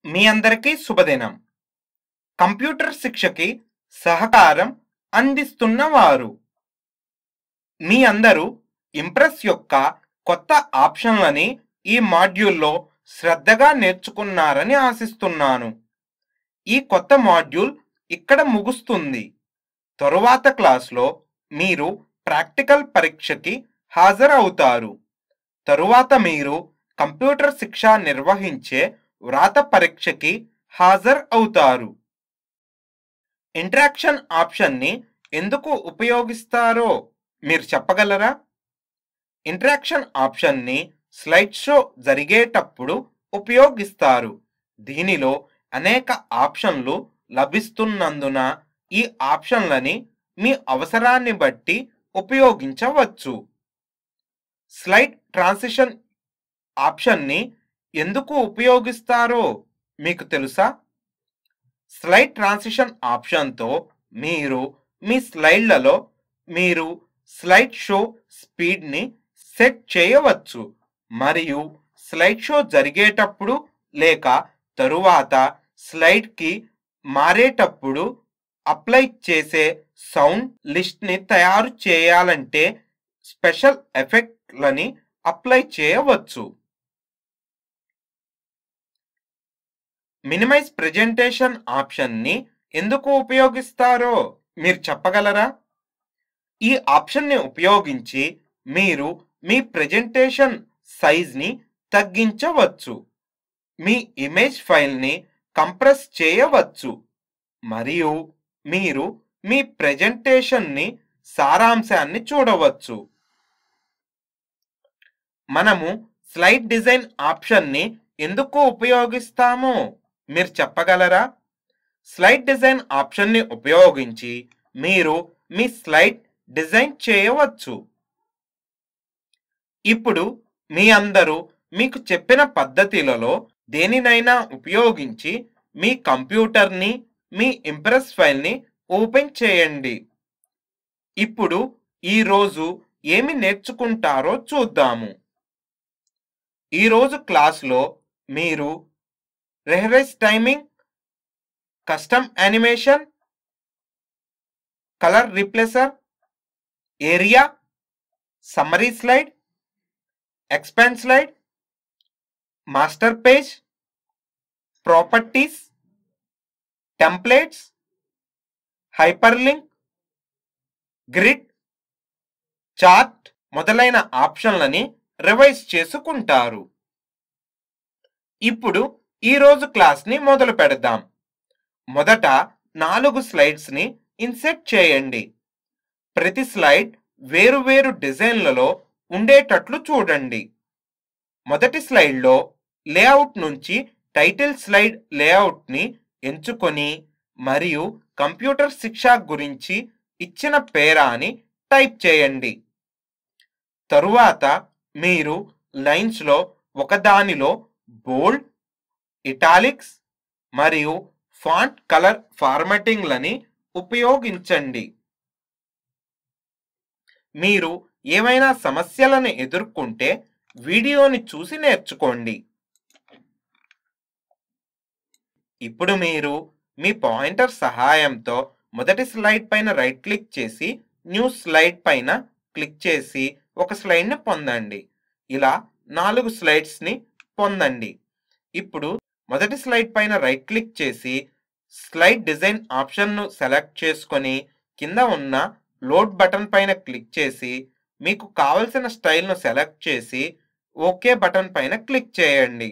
మీ అందరికీ శుభదినం కంప్యూటర్ శిక్షకి సహకారం అందిస్తున్నవారు మీ అందరూ ఇంప్రెస్ యొక్క కొత్త ఆప్షన్లని ఈ మాడ్యూల్లో శ్రద్ధగా నేర్చుకున్నారని ఆశిస్తున్నాను ఈ కొత్త మాడ్యూల్ ఇక్కడ ముగుస్తుంది తరువాత క్లాస్లో మీరు ప్రాక్టికల్ పరీక్షకి హాజరవుతారు తరువాత మీరు కంప్యూటర్ శిక్ష నిర్వహించే వ్రాత పరీక్షకి హాజరు అవుతారు ఇంటరాక్షన్ ఆప్షన్ని ఎందుకు ఉపయోగిస్తారో మీరు చెప్పగలరా ఇంటరాక్షన్ ఆప్షన్ని స్లైడ్ షో జరిగేటప్పుడు ఉపయోగిస్తారు దీనిలో అనేక ఆప్షన్లు లభిస్తున్నందున ఈ ఆప్షన్లని మీ అవసరాన్ని బట్టి ఉపయోగించవచ్చు స్లైడ్ ట్రాన్సిషన్ ఆప్షన్ని ఎందుకు ఉపయోగిస్తారో మీకు తెలుసా స్లైడ్ ట్రాన్సిషన్ ఆప్షన్తో మీరు మీ స్లైడ్లలో మీరు స్లైడ్ షో స్పీడ్ని సెట్ చేయవచ్చు మరియు స్లైడ్ షో జరిగేటప్పుడు లేక తరువాత స్లైడ్కి మారేటప్పుడు అప్లై చేసే సౌండ్ లిస్ట్ని తయారు చేయాలంటే స్పెషల్ ఎఫెక్ట్లని అప్లై చేయవచ్చు మినిమైజ్ ప్రెజెంటేషన్ ఆప్షన్ని ఎందుకు ఉపయోగిస్తారో మీరు చెప్పగలరా ఈ ఆప్షన్ని ఉపయోగించి మీరు మీ ప్రెజెంటేషన్ సైజ్ని తగ్గించవచ్చు మీ ఇమేజ్ ఫైల్ని కంప్రెస్ చేయవచ్చు మరియు మీరు మీ ప్రెజెంటేషన్ని సారాంశాన్ని చూడవచ్చు మనము స్లైడ్ డిజైన్ ఆప్షన్ని ఎందుకు ఉపయోగిస్తామో మీరు చెప్పగలరా స్లైడ్ డిజైన్ ఆప్షన్ని ఉపయోగించి మీరు మీ స్లైడ్ డిజైన్ చేయవచ్చు ఇప్పుడు మీ అందరూ మీకు చెప్పిన పద్ధతులలో దేనినైనా ఉపయోగించి మీ కంప్యూటర్ని మీ ఇంప్రెస్ ఫైల్ని ఓపెన్ చేయండి ఇప్పుడు ఈరోజు ఏమి నేర్చుకుంటారో చూద్దాము ఈరోజు క్లాస్లో మీరు rehearse timing custom animation colour replacer area summary slide expand slide master page properties templates hyperlink grid chart మొదలైన ఆప్షన్లని రివైజ్ చేసుకుంటారు ఇప్పుడు ఈరోజు క్లాస్ని మొదలు పెడదాం మొదట నాలుగు స్లైడ్స్ని ఇన్సెట్ చేయండి ప్రతి స్లైడ్ వేరువేరు డిజైన్లలో ఉండేటట్లు చూడండి మొదటి స్లైడ్లో లేఅవుట్ నుంచి టైటిల్ స్లైడ్ లేఅవుట్ని ఎంచుకొని మరియు కంప్యూటర్ శిక్ష గురించి ఇచ్చిన పేరాని టైప్ చేయండి తరువాత మీరు లైన్స్లో ఒకదానిలో బోల్డ్ ఇటాలిక్స్ మరియు ఫాంట్ కలర్ ఫార్మాటింగ్లని ఉపయోగించండి మీరు ఏమైనా సమస్యలను ఎదుర్కొంటే వీడియోని చూసి నేర్చుకోండి ఇప్పుడు మీరు మీ పాయింటర్ సహాయంతో మొదటి స్లైడ్ పైన రైట్ క్లిక్ చేసి న్యూ స్లైడ్ పైన క్లిక్ చేసి ఒక స్లైడ్ని పొందండి ఇలా నాలుగు స్లైడ్స్ని పొందండి ఇప్పుడు మొదటి స్లైడ్ పైన రైట్ క్లిక్ చేసి స్లైడ్ డిజైన్ ఆప్షన్ను సెలెక్ట్ చేసుకొని కింద ఉన్న లోడ్ బటన్ పైన క్లిక్ చేసి మీకు కావలసిన స్టైల్ను సెలెక్ట్ చేసి ఓకే బటన్ పైన క్లిక్ చేయండి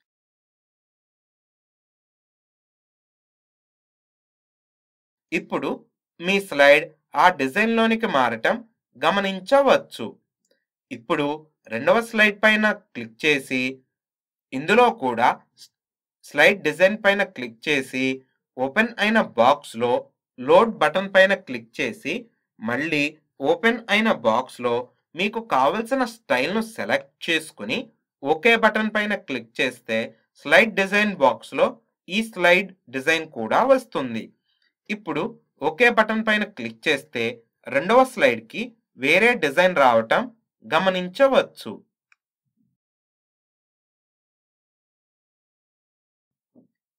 ఇప్పుడు మీ స్లైడ్ ఆ డిజైన్లోనికి మారటం గమనించవచ్చు ఇప్పుడు రెండవ స్లైడ్ పైన క్లిక్ చేసి ఇందులో కూడా స్లైడ్ డిజైన్ పైన క్లిక్ చేసి ఓపెన్ అయిన బాక్స్లో లోడ్ బటన్ పైన క్లిక్ చేసి మళ్ళీ ఓపెన్ అయిన బాక్స్లో మీకు కావలసిన స్టైల్ను సెలెక్ట్ చేసుకుని ఓకే బటన్ పైన క్లిక్ చేస్తే స్లైడ్ డిజైన్ బాక్స్లో ఈ స్లైడ్ డిజైన్ కూడా వస్తుంది ఇప్పుడు ఓకే బటన్ పైన క్లిక్ చేస్తే రెండవ స్లైడ్కి వేరే డిజైన్ రావటం గమనించవచ్చు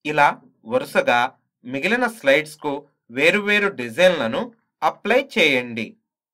ఇలా వరుసగా మిగిలిన స్లైడ్స్కు వేరువేరు డిజైన్లను అప్లై చేయండి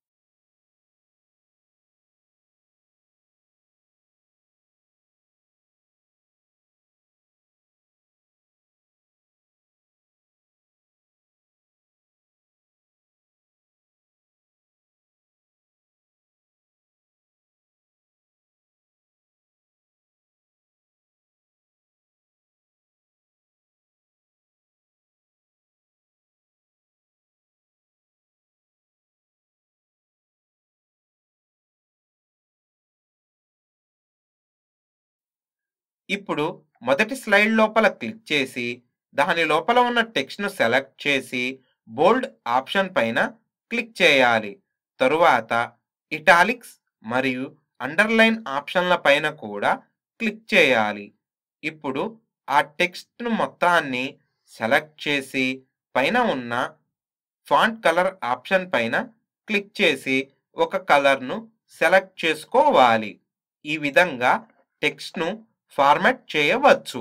ఇప్పుడు మొదటి స్లైడ్ లోపల క్లిక్ చేసి దాని లోపల ఉన్న టెక్స్ట్ను సెలెక్ట్ చేసి బోల్డ్ ఆప్షన్ పైన క్లిక్ చేయాలి తరువాత ఇటాలిక్స్ మరియు అండర్లైన్ ఆప్షన్ల పైన కూడా క్లిక్ చేయాలి ఇప్పుడు ఆ టెక్స్ట్ను మొత్తాన్ని సెలెక్ట్ చేసి పైన ఉన్న ఫాంట్ కలర్ ఆప్షన్ పైన క్లిక్ చేసి ఒక కలర్ను సెలెక్ట్ చేసుకోవాలి ఈ విధంగా టెక్స్ట్ను ఫార్మాట్ చేయవచ్చు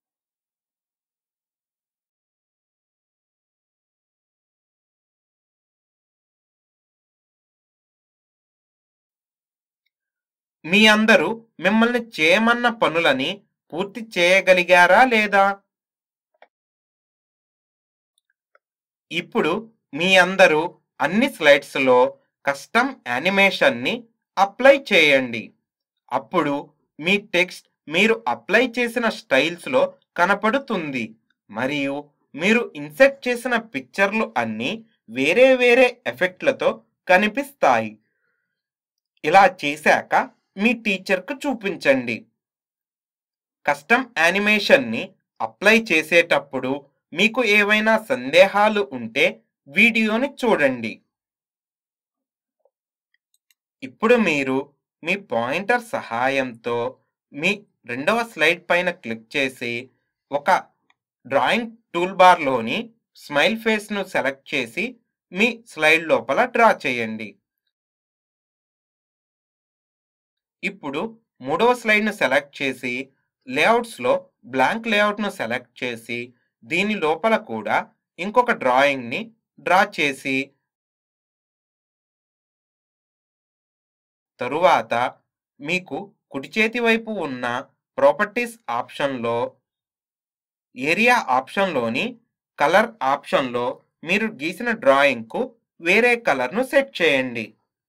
మీ అందరూ మిమ్మల్ని చేయమన్న పనులని పూర్తి చేయగలిగారా లేదా ఇప్పుడు మీ అందరూ అన్ని స్లైడ్స్లో కస్టమ్ యానిమేషన్ని అప్లై చేయండి అప్పుడు మీ టెక్స్ట్ మీరు అప్లై చేసిన స్టైల్స్లో కనపడుతుంది మరియు మీరు ఇన్సెట్ చేసిన పిక్చర్లు అన్నీ వేరే వేరే ఎఫెక్ట్లతో కనిపిస్తాయి ఇలా చేశాక మీ టీచర్కు చూపించండి కస్టమ్ యానిమేషన్ని అప్లై చేసేటప్పుడు మీకు ఏవైనా సందేహాలు ఉంటే వీడియోని చూడండి ఇప్పుడు మీరు మీ పాయింటర్ సహాయంతో మీ రెండవ స్లైడ్ పైన క్లిక్ చేసి ఒక డ్రాయింగ్ టూల్ బార్లోని స్మైల్ ఫేస్ను సెలెక్ట్ చేసి మీ స్లైడ్ లోపల డ్రా చేయండి ఇప్పుడు మూడవ స్లైడ్ను సెలెక్ట్ చేసి లేఅవుట్స్లో బ్లాంక్ లేఅవుట్ను సెలెక్ట్ చేసి దీని లోపల కూడా ఇంకొక డ్రాయింగ్ని డ్రా చేసి తరువాత మీకు కుడి చేతి వైపు ఉన్న ప్రాపర్టీస్ ఆప్షన్లో ఏరియా ఆప్షన్లోని కలర్ ఆప్షన్లో మీరు గీసిన డ్రాయింగ్కు వేరే కలర్ను సెట్ చేయండి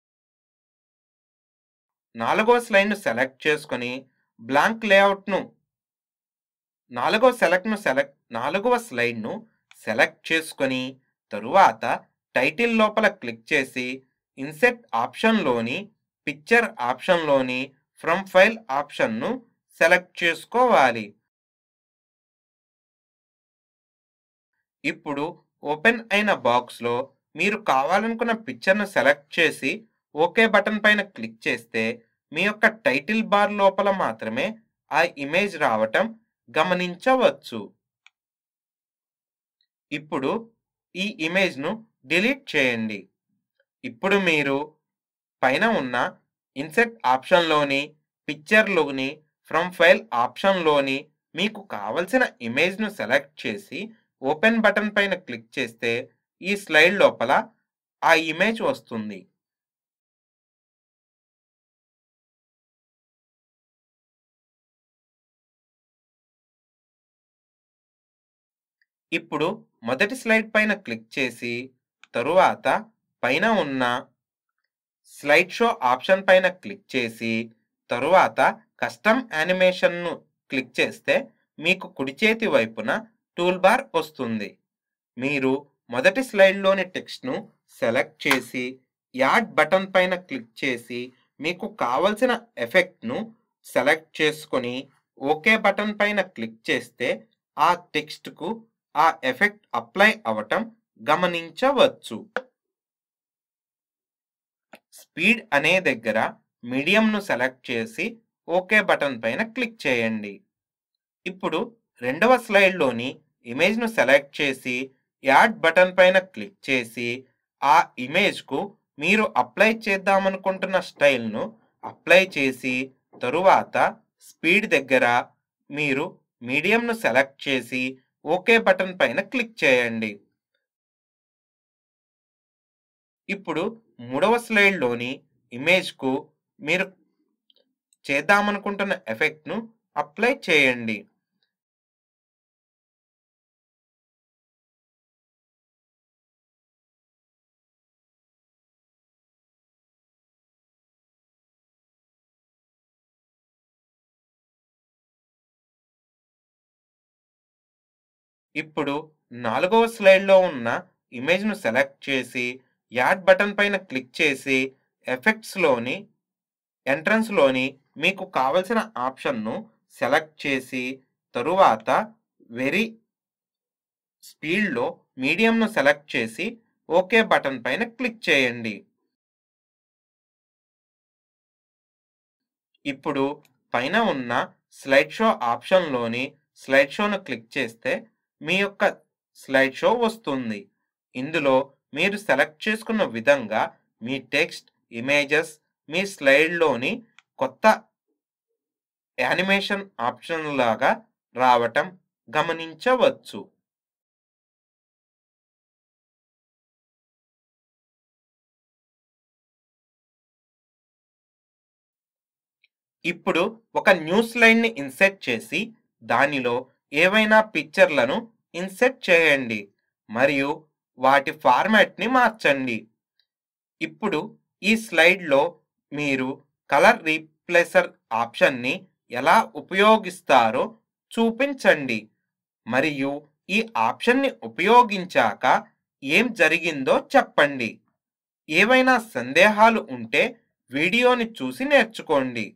నాలుగో స్లైడ్ను సెలెక్ట్ చేసుకొని బ్లాంక్ లేఅవుట్ను నాలుగవ సెలెక్ట్ను సెలెక్ట్ నాలుగవ స్లైడ్ను సెలెక్ట్ చేసుకొని తరువాత టైటిల్ లోపల క్లిక్ చేసి ఇన్సెట్ ఆప్షన్లోని పిక్చర్ ఆప్షన్లోని ఫ్రమ్ ఫైల్ ఆప్షన్ను సెలెక్ట్ చేసుకోవాలి ఇప్పుడు ఓపెన్ అయిన బాక్స్లో మీరు కావాలనుకున్న పిక్చర్ను సెలెక్ట్ చేసి ఓకే బటన్ పైన క్లిక్ చేస్తే మీ యొక్క టైటిల్ బార్ లోపల మాత్రమే ఆ ఇమేజ్ రావటం గమనించవచ్చు ఇప్పుడు ఈ ఇమేజ్ను డిలీట్ చేయండి ఇప్పుడు మీరు పైన ఉన్న ఇన్సెట్ ఆప్షన్లోని పిక్చర్లోని ఫ్రమ్ ఫైల్ ఆప్షన్లోని మీకు కావలసిన ఇమేజ్ను సెలెక్ట్ చేసి ఓపెన్ బటన్ పైన క్లిక్ చేస్తే ఈ స్లైడ్ లోపల ఆ ఇమేజ్ వస్తుంది ఇప్పుడు మొదటి స్లైడ్ పైన క్లిక్ చేసి తరువాత పైన ఉన్న స్లైడ్ షో ఆప్షన్ పైన క్లిక్ చేసి తరువాత కస్టమ్ యానిమేషన్ను క్లిక్ చేస్తే మీకు కుడి చేతి వైపున టూల్ బార్ వస్తుంది మీరు మొదటి స్లైడ్లోని టెక్స్ట్ను సెలెక్ట్ చేసి యాడ్ బటన్ పైన క్లిక్ చేసి మీకు కావలసిన ఎఫెక్ట్ను సెలెక్ట్ చేసుకొని ఓకే బటన్ పైన క్లిక్ చేస్తే ఆ టెక్స్ట్కు ఆ ఎఫెక్ట్ అప్లై అవటం గమనించవచ్చు స్పీడ్ అనే దగ్గర మీడియంను సెలెక్ట్ చేసి ఓకే బటన్ పైన క్లిక్ చేయండి ఇప్పుడు రెండవ స్లైడ్లోని ఇమేజ్ను సెలెక్ట్ చేసి యాడ్ బటన్ పైన క్లిక్ చేసి ఆ ఇమేజ్కు మీరు అప్లై చేద్దామనుకుంటున్న స్టైల్ను అప్లై చేసి తరువాత స్పీడ్ దగ్గర మీరు మీడియంను సెలెక్ట్ చేసి ఓకే బటన్ పైన క్లిక్ చేయండి ఇప్పుడు మూడవ స్లైడ్లోని ఇమేజ్కు మీరు చేద్దామనుకుంటున్న ఎఫెక్ట్ను అప్లై చేయండి ఇప్పుడు నాలుగవ స్లైడ్లో ఉన్న ఇమేజ్ను సెలెక్ట్ చేసి యాడ్ బటన్ పైన క్లిక్ చేసి ఎఫెక్ట్స్లోని ఎంట్రన్స్లోని మీకు కావలసిన ఆప్షన్ను సెలెక్ట్ చేసి తరువాత వెరీ స్పీడ్లో మీడియంను సెలెక్ట్ చేసి ఓకే బటన్ పైన క్లిక్ చేయండి ఇప్పుడు పైన ఉన్న స్లైడ్ షో ఆప్షన్లోని స్లైడ్ షోను క్లిక్ చేస్తే మీ యొక్క స్లైడ్ షో వస్తుంది ఇందులో మీరు సెలెక్ట్ చేసుకున్న విధంగా మీ టెక్స్ట్ ఇమేజెస్ మీ స్లైడ్లోని కొత్త యానిమేషన్ ఆప్షన్ లాగా రావటం గమనించవచ్చు ఇప్పుడు ఒక న్యూ స్లైడ్ని ఇన్సెట్ చేసి దానిలో ఏవైనా పిక్చర్లను ఇన్సెట్ చేయండి మరియు వాటి ఫార్మాట్ని మార్చండి ఇప్పుడు ఈ స్లైడ్లో మీరు కలర్ రీప్లేసర్ ఆప్షన్ని ఎలా ఉపయోగిస్తారో చూపించండి మరియు ఈ ఆప్షన్ని ఉపయోగించాక ఏం జరిగిందో చెప్పండి ఏవైనా సందేహాలు ఉంటే వీడియోని చూసి నేర్చుకోండి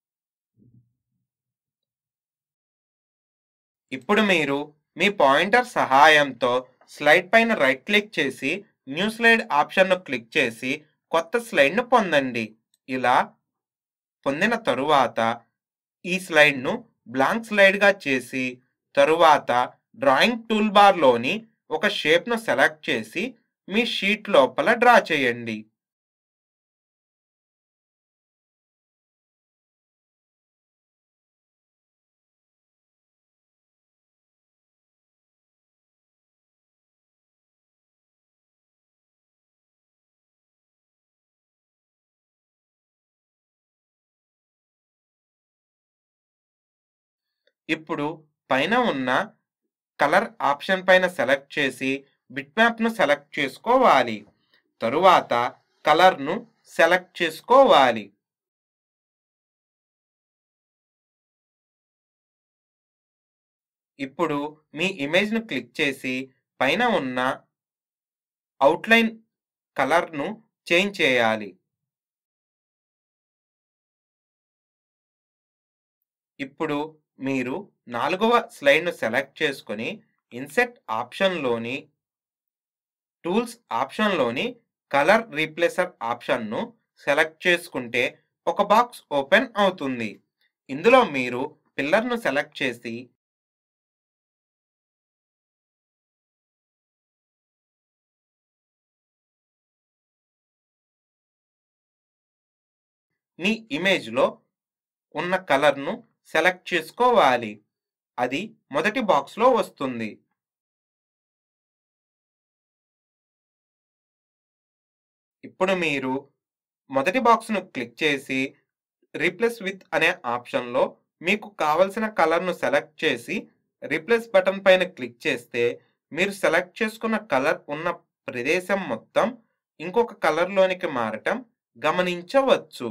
ఇప్పుడు మీరు మీ పాయింటర్ సహాయంతో స్లైడ్ పైన రైట్ క్లిక్ చేసి న్యూ స్లైడ్ ఆప్షన్ను క్లిక్ చేసి కొత్త స్లైడ్ను పొందండి ఇలా పొందిన తరువాత ఈ స్లైడ్ను బ్లాంక్ స్లైడ్గా చేసి తరువాత డ్రాయింగ్ టూల్ బార్లోని ఒక షేప్ను సెలెక్ట్ చేసి మీ షీట్ లోపల డ్రా చేయండి ఇప్పుడు పైన ఉన్న కలర్ ఆప్షన్ పైన సెలెక్ట్ చేసి బిట్మ్యాప్ను సెలెక్ట్ చేసుకోవాలి తరువాత కలర్ను సెలెక్ట్ చేసుకోవాలి ఇప్పుడు మీ ఇమేజ్ను క్లిక్ చేసి పైన ఉన్న అవుట్లైన్ కలర్ను చేంజ్ చేయాలి ఇప్పుడు మీరు నాలుగవ స్లైడ్ను సెలెక్ట్ చేసుకొని ఇన్సెట్ ఆప్షన్లోని టూల్స్ ఆప్షన్లోని కలర్ రీప్లేసర్ ఆప్షన్ను సెలెక్ట్ చేసుకుంటే ఒక బాక్స్ ఓపెన్ అవుతుంది ఇందులో మీరు పిల్లర్ను సెలెక్ట్ చేసి మీ ఇమేజ్లో ఉన్న కలర్ను సెలెక్ట్ చేసుకోవాలి అది మొదటి బాక్స్లో వస్తుంది ఇప్పుడు మీరు మొదటి బాక్స్ను క్లిక్ చేసి రీప్లేస్ విత్ అనే ఆప్షన్లో మీకు కావలసిన కలర్ను సెలెక్ట్ చేసి రీప్లేస్ బటన్ పైన క్లిక్ చేస్తే మీరు సెలెక్ట్ చేసుకున్న కలర్ ఉన్న ప్రదేశం మొత్తం ఇంకొక కలర్లోనికి మారటం గమనించవచ్చు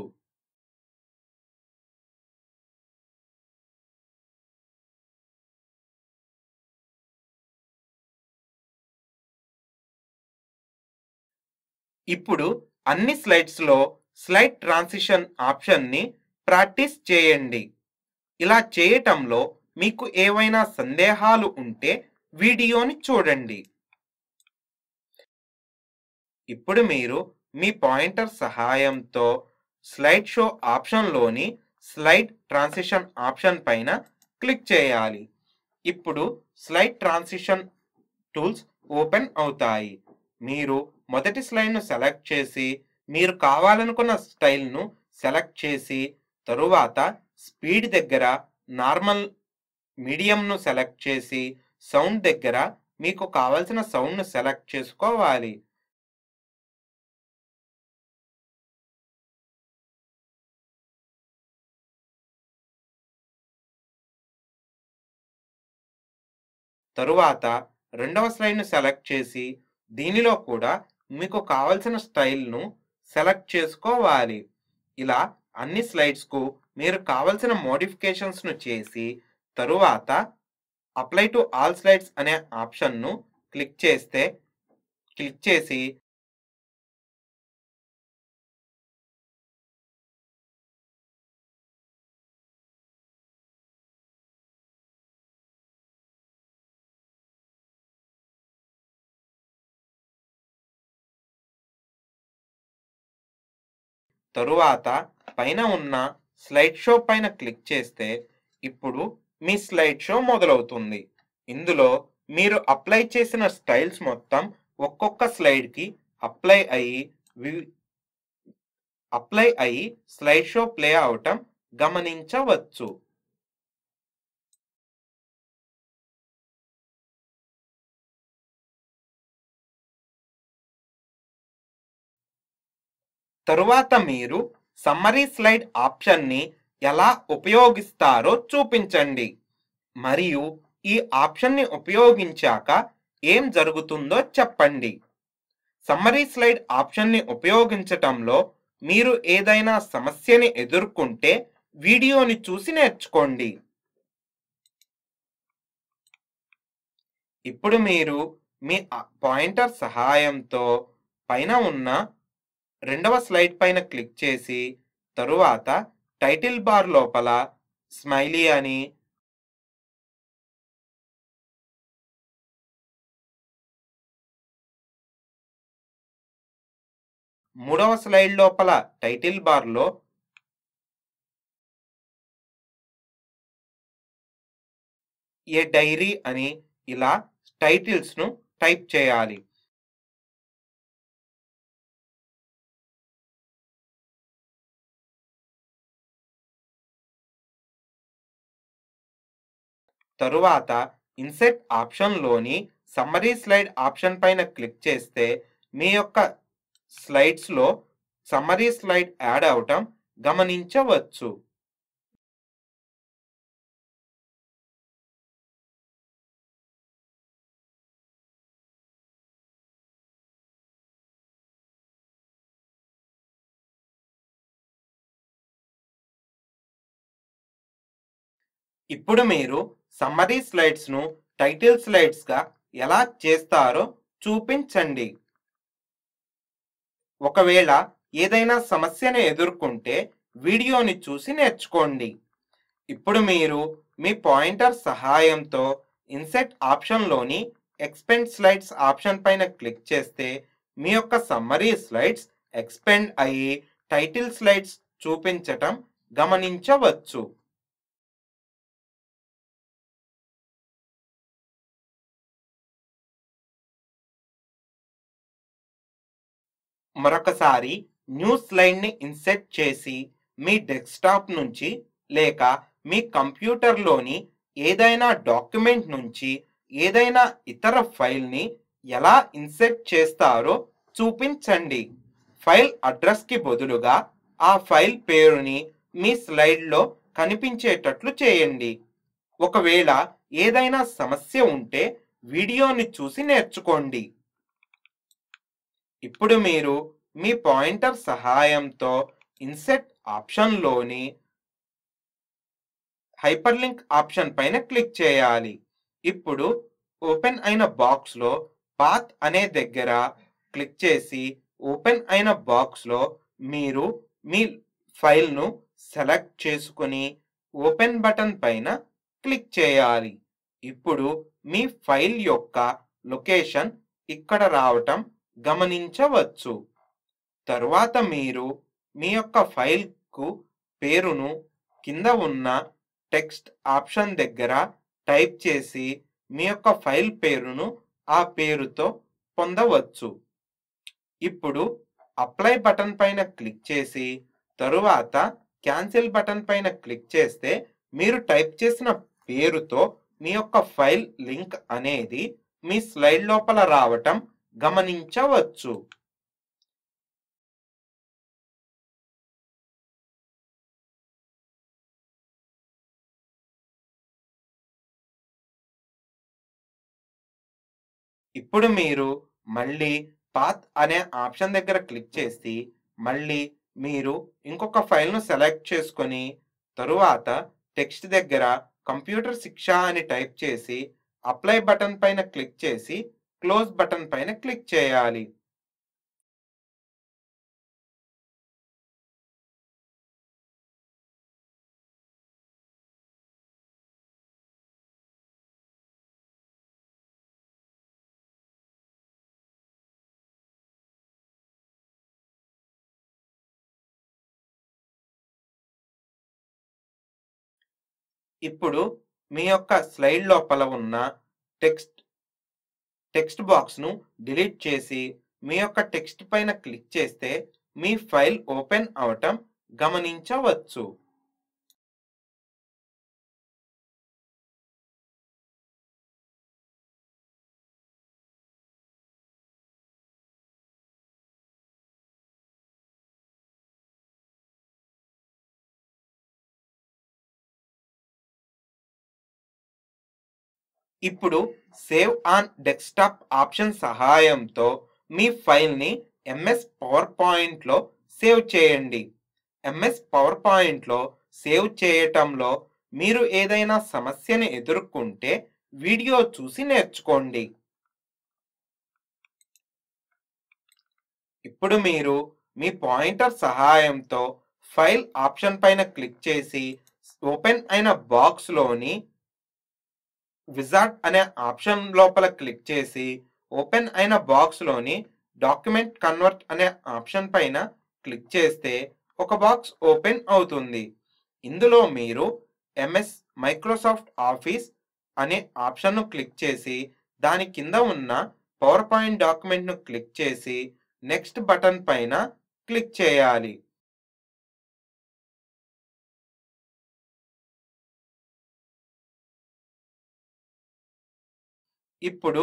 ఇప్పుడు అన్ని స్లైడ్స్లో స్లైడ్ ట్రాన్సిషన్ ఆప్షన్ని ప్రాక్టీస్ చేయండి ఇలా చేయటంలో మీకు ఏవైనా సందేహాలు ఉంటే వీడియోని చూడండి ఇప్పుడు మీరు మీ పాయింటర్ సహాయంతో స్లైడ్ షో ఆప్షన్లోని స్లైడ్ ట్రాన్సిషన్ ఆప్షన్ పైన క్లిక్ చేయాలి ఇప్పుడు స్లైడ్ ట్రాన్సిషన్ టూల్స్ ఓపెన్ అవుతాయి మీరు మొదటి స్లైడ్ను సెలెక్ట్ చేసి మీరు కావాలనుకున్న స్టైల్ను సెలెక్ట్ చేసి తరువాత స్పీడ్ దగ్గర నార్మల్ మీడియంను సెలెక్ట్ చేసి సౌండ్ దగ్గర మీకు కావలసిన సౌండ్‌ను సెలెక్ట్ చేసుకోవాలి. తరువాత రెండవ స్లైడ్‌ను సెలెక్ట్ చేసి దీనిలో కూడా మీకు కావాల్సిన స్టైల్‌ను సెలెక్ట్ చేసుకోవాలి. ఇలా అన్ని స్లైడ్స్‌కు మీరు కావలసిన మోడిఫికేషన్స్‌ను చేసి తరువాత అప్లై టు ఆల్ స్లైడ్స్ అనే ఆప్షన్‌ను క్లిక్ చేస్తే క్లిక్ చేసి తరువాత పైన ఉన్న స్లైడ్ షో పైన క్లిక్ చేస్తే ఇప్పుడు మీ స్లైడ్ షో మొదలవుతుంది. ఇందులో మీరు అప్లై చేసిన స్టైల్స్ మొత్తం ఒక్కొక్క స్లైడ్‌కి అప్లై అయ్యి వి అప్లై అయ్యి స్లైడ్ షో ప్లే అవటం గమనించవచ్చు. తరువాత మీరు సమ్మరీ స్లైడ్ ఆప్షన్‌ని ఎలా ఉపయోగిస్తారో చూపించండి. మరియు ఈ ఆప్షన్‌ని ఉపయోగించాక ఏం జరుగుతుందో చెప్పండి. సమ్మరీ స్లైడ్ ఆప్షన్‌ని ఉపయోగించటంలో మీరు ఏదైనా సమస్యని ఎదుర్కొంటే వీడియోని చూసి నేర్చుకోండి. ఇప్పుడు మీరు మీ ఆహ్, పాయింటర్ సహాయంతో పైన ఉన్న రెండవ స్లైడ్ పైన క్లిక్ చేసి తరువాత టైటిల్ బార్ లోపల స్మైలీ అని మూడవ స్లైడ్ లోపల టైటిల్ బార్‌లో ఎ డైరీ అని ఇలా టైటిల్స్‌ను టైప్ చేయాలి. తరువాత ఇన్సెర్ట్ ఆప్షన్‌లోని సమ్మరీ స్లైడ్ ఆప్షన్ పైన క్లిక్ చేస్తే మీ యొక్క స్లైడ్స్‌లో సమ్మరీ స్లైడ్ యాడ్ అవ్వటం గమనించవచ్చు. ఇప్పుడు మీరు సమ్మరీ స్లైడ్స్‌ను టైటిల్ స్లైడ్స్‌గా ఎలా చేస్తారో చూపించండి. ఒకవేళ ఏదైనా సమస్యను ఎదుర్కొంటే వీడియోని చూసి నేర్చుకోండి. ఇప్పుడు మీరు మీ పాయింటర్ సహాయంతో ఇన్సెర్ట్ ఆప్షన్‌లోని ఎక్స్‌పెండ్ స్లైడ్స్ ఆప్షన్ పైన క్లిక్ చేస్తే మీ యొక్క సమ్మరీ స్లైడ్స్ ఎక్స్‌పెండ్ అయ్యి టైటిల్ స్లైడ్స్ చూపించటం గమనించవచ్చు. మరొకసారి న్యూ స్లైడ్‌ని ఇన్సెర్ట్ చేసి మీ డెస్క్‌టాప్ నుంచి లేక మీ కంప్యూటర్‌లోని ఏదైనా డాక్యుమెంట్ నుంచి ఏదైనా ఇతర ఫైల్‌ని ఎలా ఇన్సెర్ట్ చేస్తారో చూపించండి. ఫైల్ అడ్రస్‌కి బదులుగా ఆ ఫైల్ పేరుని మీ స్లైడ్‌లో కనిపించేటట్లు చేయండి. ఒకవేళ ఏదైనా సమస్య ఉంటే వీడియోని చూసి నేర్చుకోండి. ఇప్పుడు మీరు మీ పాయింటర్ సహాయంతో ఇన్సెర్ట్ ఆప్షన్‌లోని హైపర్‌లింక్ ఆప్షన్ పైన క్లిక్ చేయాలి. ఇప్పుడు ఓపెన్ అయిన బాక్స్‌లో పాత్ అనే దగ్గర క్లిక్ చేసి ఓపెన్ అయిన బాక్స్‌లో మీరు మీ ఫైల్‌ను సెలెక్ట్ చేసుకొని ఓపెన్ బటన్ పైన క్లిక్ చేయాలి. ఇప్పుడు మీ ఫైల్ యొక్క లొకేషన్ ఇక్కడ రావటం గమనించవచ్చు. తరువాత మీరు మీ యొక్క ఫైల్‌కు పేరును కింద ఉన్న టెక్స్ట్ ఆప్షన్ దగ్గర టైప్ చేసి మీ యొక్క ఫైల్ పేరును ఆ పేరుతో పొందవచ్చు. ఇప్పుడు అప్లై బటన్ పైన క్లిక్ చేసి తరువాత క్యాన్సిల్ బటన్ పైన క్లిక్ చేస్తే మీరు టైప్ చేసిన పేరుతో మీ యొక్క ఫైల్ లింక్ అనేది మీ స్లైడ్ లోపల రావటం గమనించవచ్చు ఇప్పుడు మీరు మళ్ళీ పాత్ అనే ఆప్షన్ దగ్గర క్లిక్ చేసి మళ్ళీ మీరు ఇంకొక ఫైల్ను సెలెక్ట్ చేసుకొని తరువాత టెక్స్ట్ దగ్గర కంప్యూటర్ శిక్ష అని టైప్ చేసి అప్లై బటన్ పైన క్లిక్ చేసి క్లోజ్ బటన్ పైన క్లిక్ చేయాలి ఇప్పుడు మీ యొక్క స్లైడ్ లోపల ఉన్న టెక్స్ట్ టెక్స్ట్ బాక్స్ను డిలీట్ చేసి మీ యొక్క టెక్స్ట్ పైన క్లిక్ చేస్తే మీ ఫైల్ ఓపెన్ అవటం గమనించవచ్చు ఇప్పుడు సేవ్ ఆన్ డెస్క్టాప్ ఆప్షన్ సహాయంతో మీ ఫైల్ని ఎంఎస్ పవర్ పాయింట్లో సేవ్ చేయండి ఎంఎస్ పవర్ పాయింట్లో సేవ్ చేయటంలో మీరు ఏదైనా సమస్యని ఎదుర్కొంటే వీడియో చూసి నేర్చుకోండి ఇప్పుడు మీరు మీ పాయింటర్ సహాయంతో ఫైల్ ఆప్షన్ పైన క్లిక్ చేసి ఓపెన్ అయిన బాక్స్లోని విజార్డ్ అనే ఆప్షన్ లోపల క్లిక్ చేసి ఓపెన్ అయిన బాక్స్లోని డాక్యుమెంట్ కన్వర్ట్ అనే ఆప్షన్ పైన క్లిక్ చేస్తే ఒక బాక్స్ ఓపెన్ అవుతుంది ఇందులో మీరు ఎంఎస్ మైక్రోసాఫ్ట్ ఆఫీస్ అనే ఆప్షన్ను క్లిక్ చేసి దాని కింద ఉన్న పవర్ పాయింట్ డాక్యుమెంట్ను క్లిక్ చేసి నెక్స్ట్ బటన్ పైన క్లిక్ చేయాలి ఇప్పుడు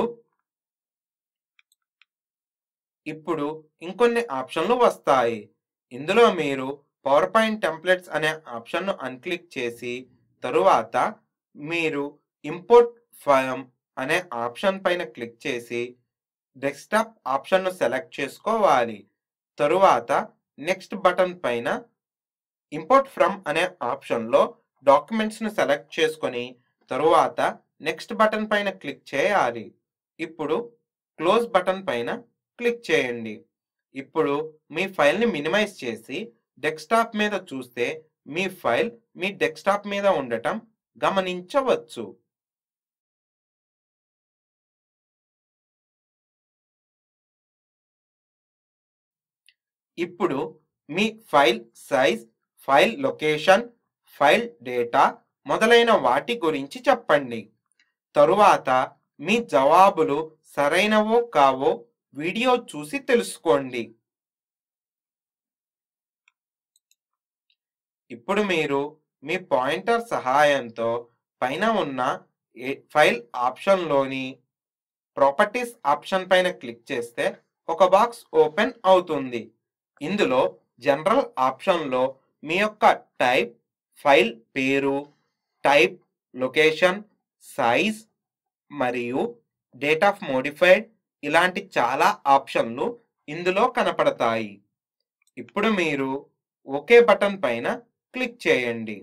ఇప్పుడు ఇంకొన్ని ఆప్షన్లు వస్తాయి ఇందులో మీరు పవర్ పాయింట్ టెంప్లెట్స్ అనే ఆప్షన్ను అన్క్లిక్ చేసి తరువాత మీరు ఇంపోర్ట్ ఫైమ్ అనే ఆప్షన్ పైన క్లిక్ చేసి డెస్క్టాప్ ఆప్షన్ను సెలెక్ట్ చేసుకోవాలి తరువాత నెక్స్ట్ బటన్ పైన ఇంపోర్ట్ ఫ్రమ్ అనే ఆప్షన్లో డాక్యుమెంట్స్ను సెలెక్ట్ చేసుకొని తరువాత నెక్స్ట్ బటన్ పైన క్లిక్ చేయాలి ఇప్పుడు క్లోజ్ బటన్ పైన క్లిక్ చేయండి ఇప్పుడు మీ ఫైల్ని మినిమైజ్ చేసి డెస్క్టాప్ మీద చూస్తే మీ ఫైల్ మీ డెస్క్టాప్ మీద ఉండటం గమనించవచ్చు ఇప్పుడు మీ file size file location file data మొదలైన వాటి గురించి చెప్పండి తరువాత మీ జవాబులు సరైనవో కావో వీడియో చూసి తెలుసుకోండి ఇప్పుడు మీరు మీ పాయింటర్ సహాయంతో పైన ఉన్న ఏ- ఫైల్ ఆప్షన్లోని ప్రాపర్టీస్ ఆప్షన్ పైన క్లిక్ చేస్తే ఒక బాక్స్ ఓపెన్ అవుతుంది ఇందులో జనరల్ ఆప్షన్లో మీ యొక్క టైప్ ఫైల్ పేరు టైప్ లొకేషన్ సైజ్ మరియు డేట్ ఆఫ్ మోడిఫైడ్ ఇలాంటి చాలా ఆప్షన్లు ఇందులో కనపడతాయి ఇప్పుడు మీరు ఓకే బటన్ పైన క్లిక్ చేయండి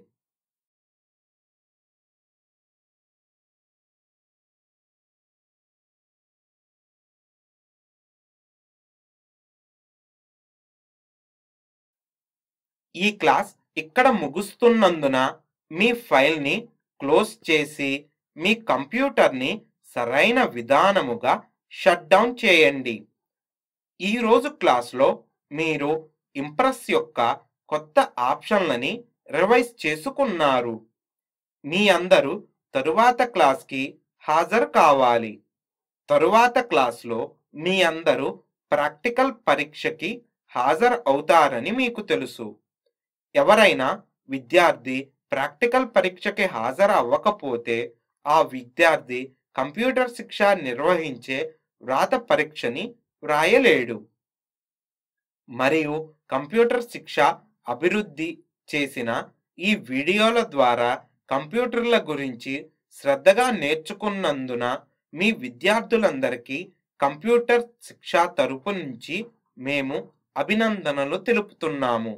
ఈ క్లాస్ ఇక్కడ ముగుస్తున్నందున మీ ఫైల్ని క్లోజ్ చేసి మీ కంప్యూటర్ని సరైన విధానముగా షట్ డౌన్ చేయండి ఈరోజు క్లాస్లో మీరు ఇంప్రెస్ యొక్క కొత్త ఆప్షన్లని రివైజ్ చేసుకున్నారు మీ అందరూ తరువాత క్లాస్కి హాజరు కావాలి తరువాత క్లాస్లో మీ అందరూ ప్రాక్టికల్ పరీక్షకి హాజరు అవుతారని మీకు తెలుసు ఎవరైనా విద్యార్థి ప్రాక్టికల్ పరీక్షకి హాజరు అవ్వకపోతే ఆ విద్యార్థి కంప్యూటర్ శిక్ష నిర్వహించే వ్రాత పరీక్షని వ్రాయలేడు మరియు కంప్యూటర్ శిక్ష అభివృద్ధి చేసిన ఈ వీడియోల ద్వారా కంప్యూటర్ల గురించి శ్రద్ధగా నేర్చుకున్నందున మీ విద్యార్థులందరికీ కంప్యూటర్ శిక్ష తరపు నుంచి మేము అభినందనలు తెలుపుతున్నాము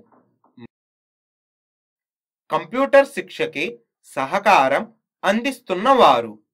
కంప్యూటర్ శిక్షకి సహకారం అందిస్తున్నవారు